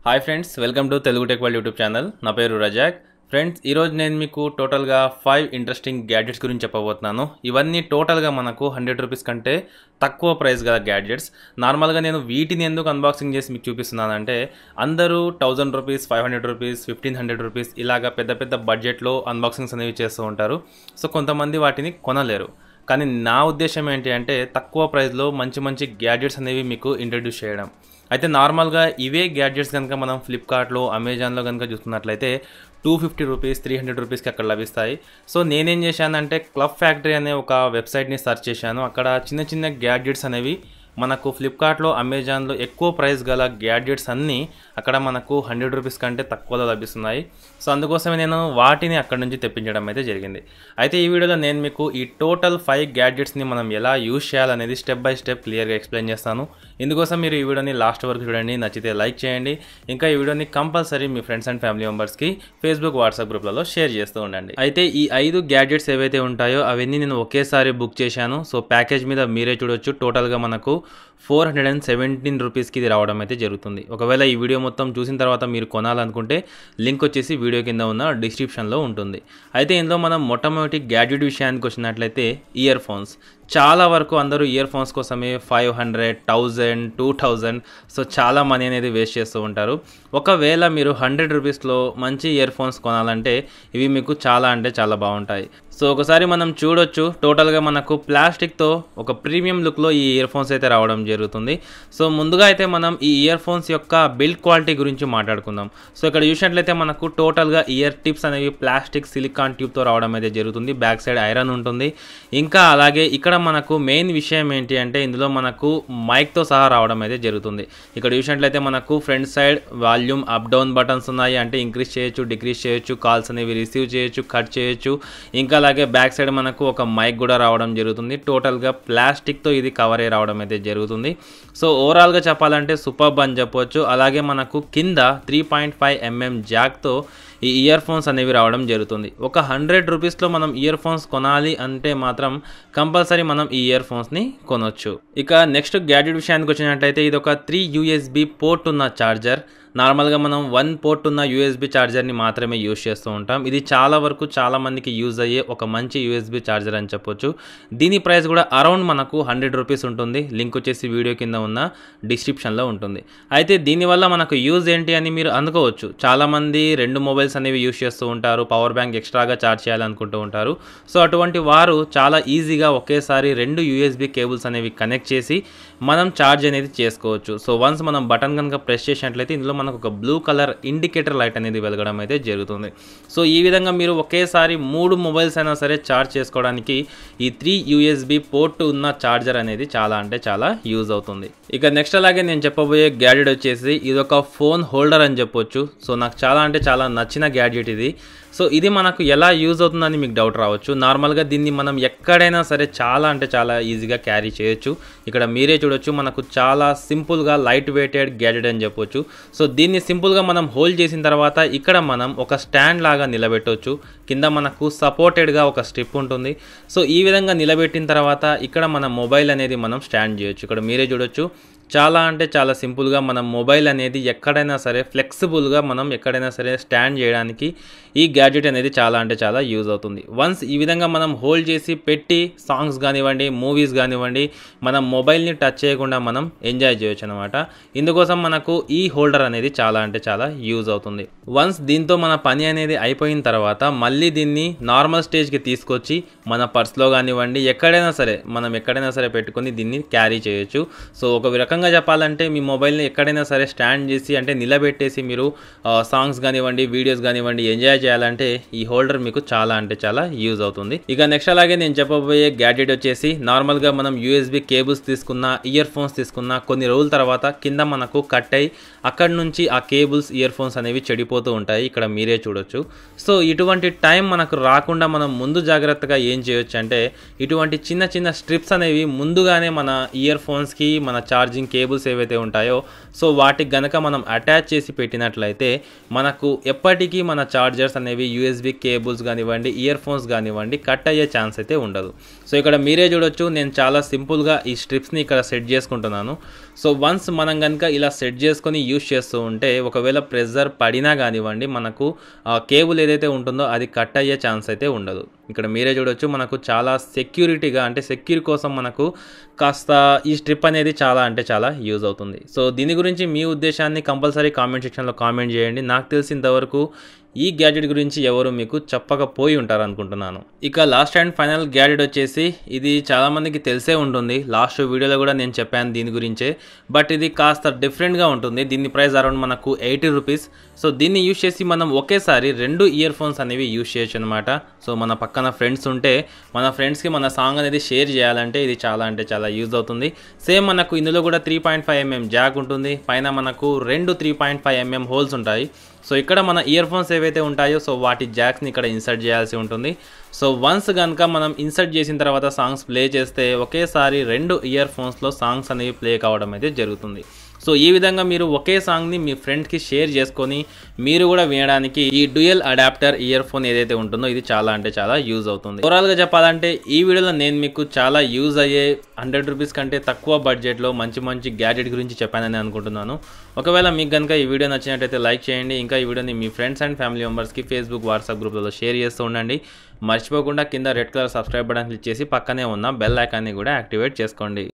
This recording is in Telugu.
hi friends welcome to Telugu tech world YouTube channel నా పేరు రజాక్ ఫ్రెండ్స్ ఈరోజు నేను మీకు టోటల్గా ఫైవ్ ఇంట్రెస్టింగ్ గ్యాడ్జెట్స్ గురించి చెప్పబోతున్నాను ఇవన్నీ టోటల్గా మనకు హండ్రెడ్ రూపీస్ కంటే తక్కువ ప్రైస్ గల గ్యాడ్జెట్స్ నార్మల్గా నేను వీటిని ఎందుకు అన్బాక్సింగ్ చేసి మీకు చూపిస్తున్నానంటే అందరూ thousand rupees five hundred rupees fifteen hundred rupees ఇలాగా పెద్ద పెద్ద బడ్జెట్లో అన్బాక్సింగ్స్ అనేవి చేస్తూ ఉంటారు సో కొంతమంది వాటిని కొనలేరు కానీ నా ఉద్దేశం ఏంటి అంటే తక్కువ ప్రైస్లో మంచి మంచి గ్యాడ్జెట్స్ అనేవి మీకు ఇంట్రడ్యూస్ చేయడం అయితే నార్మల్గా ఇవే గ్యాడ్జెట్స్ కనుక మనం ఫ్లిప్కార్ట్లో అమెజాన్లో కనుక చూసుకున్నట్లయితే two fifty rupees three hundred రూపీస్కి అక్కడ లభిస్తాయి సో నేనేం చేశానంటే క్లబ్ ఫ్యాక్టరీ అనే ఒక వెబ్సైట్ని సెర్చ్ చేశాను అక్కడ చిన్న చిన్న గ్యాడ్జెట్స్ అనేవి మనకు ఫ్లిప్కార్ట్లో అమెజాన్లో ఎక్కువ ప్రైస్ గల గ్యాడ్జెట్స్ అన్నీ అక్కడ మనకు హండ్రెడ్ రూపీస్ కంటే తక్కువలో లభిస్తున్నాయి సో అందుకోసమే నేను వాటిని అక్కడ నుంచి తెప్పించడం అయితే జరిగింది అయితే ఈ వీడియోలో నేను మీకు ఈ టోటల్ ఫైవ్ గ్యాడ్జెట్స్ని మనం ఎలా యూజ్ చేయాలనేది స్టెప్ బై స్టెప్ క్లియర్గా ఎక్స్ప్లెయిన్ చేస్తాను ఇందుకోసం మీరు ఈ వీడియోని లాస్ట్ వరకు చూడండి నచ్చితే లైక్ చేయండి ఇంకా ఈ వీడియోని కంపల్సరీ మీ ఫ్రెండ్స్ అండ్ ఫ్యామిలీ మెంబర్స్కి ఫేస్బుక్ వాట్సాప్ గ్రూప్లలో షేర్ చేస్తూ ఉండండి అయితే ఈ ఐదు గ్యాడ్జెట్స్ ఏవైతే ఉంటాయో అవన్నీ నేను ఒకేసారి బుక్ చేశాను సో ప్యాకేజ్ మీద మీరే చూడొచ్చు టోటల్గా మనకు ఫోర్ హండ్రెడ్ అండ్ సెవెంటీన్ రూపీస్కి ఇది రావడం అయితే జరుగుతుంది ఒకవేళ ఈ వీడియో మొత్తం చూసిన తర్వాత మీరు కొనాలనుకుంటే లింక్ వచ్చేసి వీడియో కింద ఉన్న డిస్క్రిప్షన్లో ఉంటుంది అయితే ఇందులో మనం మొట్టమొదటి గ్యాడ్జెట్ విషయానికి వచ్చినట్లయితే ఇయర్ ఫోన్స్ చాలా వరకు అందరూ ఇయర్ ఫోన్స్ కోసమే five hundred thousand two thousand so చాలా మనీ అనేది వేస్ట్ చేస్తూ ఉంటారు ఒకవేళ మీరు హండ్రెడ్ రూపీస్లో మంచి ఇయర్ ఫోన్స్ కొనాలంటే ఇవి మీకు చాలా అంటే చాలా బాగుంటాయి సో ఒకసారి మనం చూడొచ్చు టోటల్గా మనకు ప్లాస్టిక్తో ఒక ప్రీమియం లుక్లో ఈ ఇయర్ ఫోన్స్ అయితే రావడం జరుగుతుంది సో ముందుగా అయితే మనం ఈ ఇయర్ ఫోన్స్ యొక్క బిల్డ్ క్వాలిటీ గురించి మాట్లాడుకుందాం సో ఇక్కడ చూసినట్లయితే మనకు టోటల్గా ఇయర్ టిప్స్ అనేవి ప్లాస్టిక్ సిలికాన్ ట్యూబ్తో రావడం అయితే జరుగుతుంది బ్యాక్ సైడ్ ఐరన్ ఉంటుంది ఇంకా అలాగే ఇక్కడ మనకు మెయిన్ విషయం ఏంటి అంటే ఇందులో మనకు మైక్తో సహా రావడం అయితే జరుగుతుంది ఇక్కడ చూసినట్లయితే మనకు front side volume up down buttons ఉన్నాయి అంటే ఇంక్రీజ్ చేయొచ్చు డిక్రీజ్ చేయొచ్చు కాల్స్ అనేవి రిసీవ్ చేయొచ్చు కట్ చేయొచ్చు ఇంకా అలాగే బ్యాక్ సైడ్ మనకు ఒక మైక్ కూడా రావడం జరుగుతుంది టోటల్గా ప్లాస్టిక్తో ఇది కవర్ అయ్యి రావడం అయితే జరుగుతుంది సో ఓవరాల్గా చెప్పాలంటే సూపర్బ్ అని చెప్పొచ్చు అలాగే మనకు కింద త్రీ పాయింట్ ఫైవ్ ఎంఎం జాక్తో ఈ ఇయర్ ఫోన్స్ అనేవి రావడం జరుగుతుంది ఒక హండ్రెడ్ రూపీస్లో మనం ఇయర్ ఫోన్స్ కొనాలి అంటే మాత్రం కంపల్సరీ మనం ఈ ఇయర్ ఫోన్స్ని కొనొచ్చు ఇక నెక్స్ట్ గ్యాడ్జెట్ విషయానికి వచ్చినట్టయితే ఇది ఒక త్రీ యూఎస్బి పోర్ట్ ఉన్న ఛార్జర్ నార్మల్గా మనం వన్ పోర్ట్ ఉన్న యూఎస్బి ఛార్జర్ని మాత్రమే యూజ్ చేస్తూ ఉంటాం ఇది చాలా వరకు చాలా మందికి యూజ్ అయ్యే ఒక మంచి యూఎస్బి ఛార్జర్ అని చెప్పొచ్చు దీని ప్రైస్ కూడా అరౌండ్ మనకు హండ్రెడ్ రూపీస్ ఉంటుంది లింక్ వచ్చేసి వీడియో కింద ఉన్న డిస్క్రిప్షన్లో ఉంటుంది అయితే దీనివల్ల మనకు యూజ్ ఏంటి అని మీరు అనుకోవచ్చు చాలామంది రెండు మొబైల్స్ అనేవి యూజ్ చేస్తూ ఉంటారు పవర్ బ్యాంక్ ఎక్స్ట్రాగా ఛార్జ్ చేయాలనుకుంటూ ఉంటారు సో అటువంటి వారు చాలా ఈజీగా ఒకేసారి రెండు యూఎస్బి కేబుల్స్ అనేవి కనెక్ట్ చేసి మనం ఛార్జ్ అనేది చేసుకోవచ్చు సో వన్స్ మనం బటన్ కనుక ప్రెస్ చేసినట్లయితే ఇందులో మనకు ఒక బ్లూ కలర్ ఇండికేటర్ లైట్ అనేది వెలగడం అయితే జరుగుతుంది సో ఈ విధంగా మీరు ఒకేసారి మూడు మొబైల్స్ అయినా సరే ఛార్జ్ చేసుకోవడానికి ఈ త్రీ యూఎస్బి పోర్ట్ ఉన్న ఛార్జర్ అనేది చాలా అంటే చాలా యూజ్ అవుతుంది ఇక నెక్స్ట్ అలాగే నేను చెప్పబోయే గ్యాడ్జెట్ వచ్చేసి ఇది ఒక ఫోన్ హోల్డర్ అని చెప్పొచ్చు సో నాకు చాలా అంటే చాలా నచ్చిన గ్యాడ్జెట్ ఇది సో ఇది మనకు ఎలా యూజ్ అవుతుందని మీకు డౌట్ రావచ్చు నార్మల్గా దీన్ని మనం ఎక్కడైనా సరే చాలా అంటే చాలా ఈజీగా క్యారీ చేయొచ్చు ఇక్కడ మీరే చూడొచ్చు మనకు చాలా సింపుల్గా లైట్ వెయిటెడ్ గ్యాడ్జెట్ అని చెప్పొచ్చు సో దీన్ని సింపుల్గా మనం హోల్డ్ చేసిన తర్వాత ఇక్కడ మనం ఒక స్టాండ్ లాగా నిలబెట్టవచ్చు కింద మనకు సపోర్టెడ్గా ఒక స్ట్రిప్ ఉంటుంది సో ఈ విధంగా నిలబెట్టిన తర్వాత ఇక్కడ మన మొబైల్ అనేది మనం స్టాండ్ చేయొచ్చు ఇక్కడ మీరే చూడొచ్చు చాలా అంటే చాలా సింపుల్గా మనం మొబైల్ అనేది ఎక్కడైనా సరే ఫ్లెక్సిబుల్గా మనం ఎక్కడైనా సరే స్టాండ్ చేయడానికి ఈ గ్యాడ్జెట్ అనేది చాలా అంటే చాలా యూజ్ అవుతుంది వన్స్ ఈ విధంగా మనం హోల్డ్ చేసి పెట్టి సాంగ్స్ కానివ్వండి మూవీస్ కానివ్వండి మనం మొబైల్ని టచ్ చేయకుండా మనం ఎంజాయ్ చేయొచ్చు అనమాట ఇందుకోసం మనకు ఈ హోల్డర్ అనేది చాలా అంటే చాలా యూజ్ అవుతుంది వన్స్ దీంతో మన పని అనేది అయిపోయిన తర్వాత మళ్ళీ దీన్ని నార్మల్ స్టేజ్కి తీసుకొచ్చి మన పర్స్లో కానివ్వండి ఎక్కడైనా సరే మనం ఎక్కడైనా సరే పెట్టుకొని దీన్ని క్యారీ చేయొచ్చు సో ఒక రకంగా చెప్పాలంటే మీ మొబైల్ని ఎక్కడైనా సరే స్టాండ్ చేసి అంటే నిలబెట్టేసి మీరు సాంగ్స్ కానివ్వండి వీడియోస్ కానివ్వండి ఎంజాయ్ చేయాలంటే ఈ హోల్డర్ మీకు చాలా అంటే చాలా యూజ్ అవుతుంది ఇక నెక్స్ట్ అలాగే నేను చెప్పబోయే గ్యాడ్జెట్ వచ్చేసి నార్మల్గా మనం యూఎస్బి కేబుల్స్ తీసుకున్న ఇయర్ ఫోన్స్ తీసుకున్న కొన్ని రోజుల తర్వాత కింద మనకు కట్ అయ్యి అక్కడ నుంచి ఆ కేబుల్స్ ఇయర్ ఫోన్స్ అనేవి చెడిపోతూ ఉంటాయి ఇక్కడ మీరే చూడొచ్చు సో ఇటువంటి టైం మనకు రాకుండా మనం ముందు జాగ్రత్తగా ఏం చేయొచ్చు అంటే ఇటువంటి చిన్న చిన్న స్ట్రిప్స్ అనేవి ముందుగానే మన ఇయర్ ఫోన్స్కి మన ఛార్జింగ్ కేబుల్స్ ఏవైతే ఉంటాయో సో వాటికి గనక మనం అటాచ్ చేసి పెట్టినట్లయితే మనకు ఎప్పటికీ మన ఛార్జర్స్ అనేవి యూఎస్బి కేబుల్స్ కానివ్వండి ఇయర్ ఫోన్స్ కానివ్వండి కట్ అయ్యే ఛాన్స్ అయితే ఉండదు సో ఇక్కడ మీరే చూడొచ్చు నేను చాలా సింపుల్గా ఈ స్ట్రిప్స్ని ఇక్కడ సెట్ చేసుకుంటున్నాను సో వన్స్ మనం కనుక ఇలా సెట్ చేసుకొని యూస్ చేస్తూ ఉంటే ఒకవేళ ప్రెజర్ పడినా కానివ్వండి మనకు ఆ కేబుల్ ఏదైతే ఉంటుందో అది కట్ అయ్యే ఛాన్స్ అయితే ఉండదు ఇక్కడ మీరే చూడొచ్చు మనకు చాలా సెక్యూరిటీగా అంటే సెక్యూర్ కోసం మనకు కాస్త ఈ స్ట్రిప్ అనేది చాలా అంటే చాలా యూజ్ అవుతుంది సో దీని గురించి మీ ఉద్దేశాన్ని కంపల్సరీ కామెంట్ సెక్షన్లో కామెంట్ చేయండి నాకు తెలిసినంతవరకు ఈ గ్యాడ్జెట్ గురించి ఎవరు మీకు చెప్పకపోయి ఉంటారు అనుకుంటున్నాను ఇక లాస్ట్ అండ్ ఫైనల్ గ్యాడ్జెట్ వచ్చేసి ఇది చాలామందికి తెలిసే ఉంటుంది లాస్ట్ వీడియోలో కూడా నేను చెప్పాను దీని గురించే బట్ ఇది కాస్త డిఫరెంట్గా ఉంటుంది దీని ప్రైస్ అరౌండ్ మనకు ఎయిటీ రూపీస్ సో దీన్ని యూజ్ చేసి మనం ఒకేసారి రెండు ఇయర్ ఫోన్స్ అనేవి యూజ్ చేయొచ్చు అనమాట సో మన పక్కన ఫ్రెండ్స్ ఉంటే మన ఫ్రెండ్స్కి మన సాంగ్ అనేది షేర్ చేయాలంటే ఇది చాలా అంటే చాలా యూజ్ అవుతుంది సేమ్ మనకు ఇందులో కూడా three point five mm jack ఉంటుంది పైన మనకు రెండు three point five mm holes ఉంటాయి సో ఇక్కడ మన ఇయర్ ఫోన్స్ ఏవైతే ఉంటాయో సో వాటి జాక్స్ని ఇక్కడ ఇన్సర్ట్ చేయాల్సి ఉంటుంది సో వన్స్ కనుక మనం ఇన్సర్ట్ చేసిన తర్వాత సాంగ్స్ ప్లే చేస్తే ఒకేసారి రెండు ఇయర్ ఫోన్స్లో సాంగ్స్ అనేవి ప్లే కావడం అయితే జరుగుతుంది సో ఈ విధంగా మీరు ఒకే సాంగ్ని మీ ఫ్రెండ్స్కి షేర్ చేసుకొని మీరు కూడా వినడానికి ఈ డ్యూయల్ అడాప్టర్ ఇయర్ ఫోన్ ఏదైతే ఉంటుందో ఇది చాలా అంటే చాలా యూజ్ అవుతుంది ఓవరాల్గా చెప్పాలంటే ఈ వీడియోలో నేను మీకు చాలా యూజ్ అయ్యే హండ్రెడ్ రూపీస్ కంటే తక్కువ బడ్జెట్లో మంచి మంచి గ్యాడ్జెట్ గురించి చెప్పానని అనుకుంటున్నాను ఒకవేళ మీకు కనుక ఈ వీడియో నచ్చినట్టయితే లైక్ చేయండి ఇంకా ఈ వీడియోని మీ ఫ్రెండ్స్ అండ్ ఫ్యామిలీ మెంబర్స్కి ఫేస్బుక్ వాట్సాప్ గ్రూప్లలో షేర్ చేస్తూ ఉండండి మర్చిపోకుండా కింద red colour subscribe button click చేసి పక్కనే ఉన్న బెల్ ఐకాన్ని కూడా యాక్టివేట్ చేసుకోండి